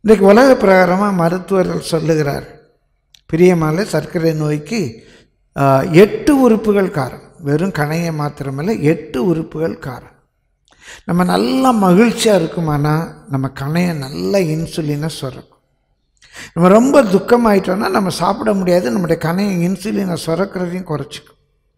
இன்றைக்கு உலக பிரகாரமாக மருத்துவர்கள் சொல்லுகிறார் பிரியமால சர்க்கரை நோய்க்கு ஆ, எட்டு உறுப்புகள் காரணம் வெறும் கணையை மாத்திரமல்ல எட்டு உறுப்புகள் காரணம் நம்ம நல்லா மகிழ்ச்சியாக இருக்குமானா நம்ம கணையை நல்ல இன்சுலினை சுரக்கும் நம்ம ரொம்ப துக்கமாயிட்டோம்னா நம்ம சாப்பிட முடியாது நம்முடைய கணையை இன்சுலினை சுரக்கிறதையும் குறைச்சிக்கும்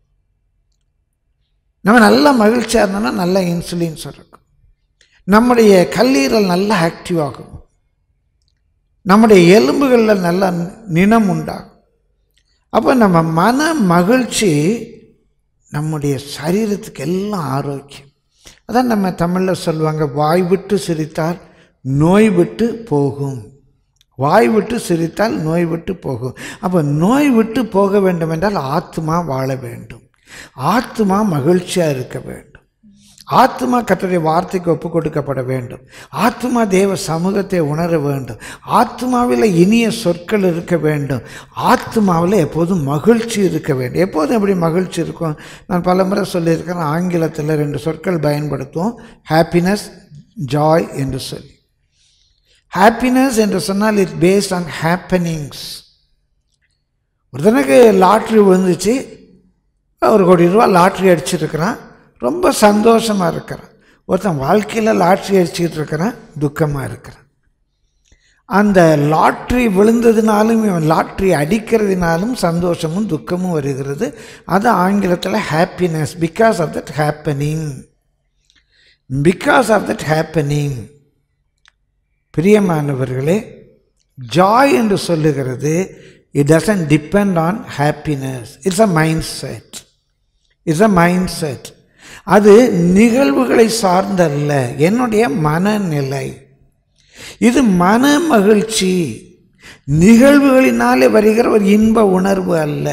நம்ம நல்லா மகிழ்ச்சியாக இருந்தோம்னா நல்லா இன்சுலின் சுரக்கும் நம்முடைய கல்லீரல் நல்லா ஆக்டிவ் ஆகும் நம்முடைய எலும்புகளில் நல்ல நினம் உண்டாகும் அப்போ நம்ம மன மகிழ்ச்சி நம்முடைய சரீரத்துக்கு எல்லாம் ஆரோக்கியம் அதான் நம்ம தமிழில் சொல்லுவாங்க வாய் விட்டு சிரித்தால் நோய் விட்டு போகும் வாய் விட்டு சிரித்தால் நோய் விட்டு போகும் அப்போ நோய் விட்டு போக வேண்டும் என்றால் ஆத்மா வாழ வேண்டும் ஆத்மா மகிழ்ச்சியாக இருக்க வேண்டும் ஆத்மா கர்த்தருடைய வார்த்தைக்கு ஒப்பு கொடுக்கப்பட வேண்டும் ஆத்மா தேவ சமூகத்தை உணர வேண்டும் ஆத்மாவில் இனிய சொற்கள் இருக்க வேண்டும் ஆத்மாவில் எப்போதும் மகிழ்ச்சி இருக்க வேண்டும் எப்போதும் எப்படி மகிழ்ச்சி இருக்கும் நான் பல முறை சொல்லியிருக்கிறேன் ஆங்கிலத்தில் ரெண்டு சொற்கள் பயன்படுத்துவோம் ஹாப்பினஸ் ஜாய் என்று சொல்லி ஹாப்பினஸ் என்று சொன்னால் இட் பேஸ்ட் ஆன் ஹாப்பனிங்ஸ் ஒருத்தனுக்கு லாட்ரி விழுந்துச்சு ஒரு கோடி ரூபா லாட்ரி அடிச்சிருக்கிறான் ரொம்ப சந்தோஷமாக இருக்கிறான் ஒருத்தன் வாழ்க்கையில் லாட்ரி அடிச்சுக்கிட்டு இருக்கிறான் துக்கமாக இருக்கிறான் அந்த லாட்ரி விழுந்ததுனாலும் இவன் லாட்ரி அடிக்கிறதுனாலும் சந்தோஷமும் துக்கமும் வருகிறது அது ஆங்கிலத்தில் happiness because of that happening because of that happening பிரியமானவர்களே ஜாய் என்று சொல்லுகிறது it doesn't depend on happiness it's a mind set it's a mind set அது நிகழ்வுகளை சார்ந்தல்ல என்னுடைய மனநிலை இது மன மகிழ்ச்சி நிகழ்வுகளினாலே வருகிற ஒரு இன்ப உணர்வு அல்ல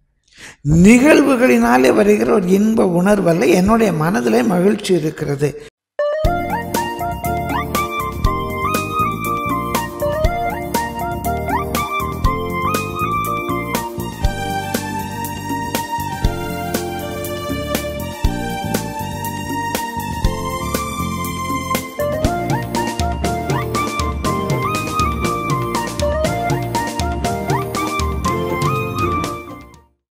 நிகழ்வுகளினாலே வருகிற ஒரு இன்ப உணர்வு அல்ல என்னுடைய மனதிலே மகிழ்ச்சி இருக்கிறது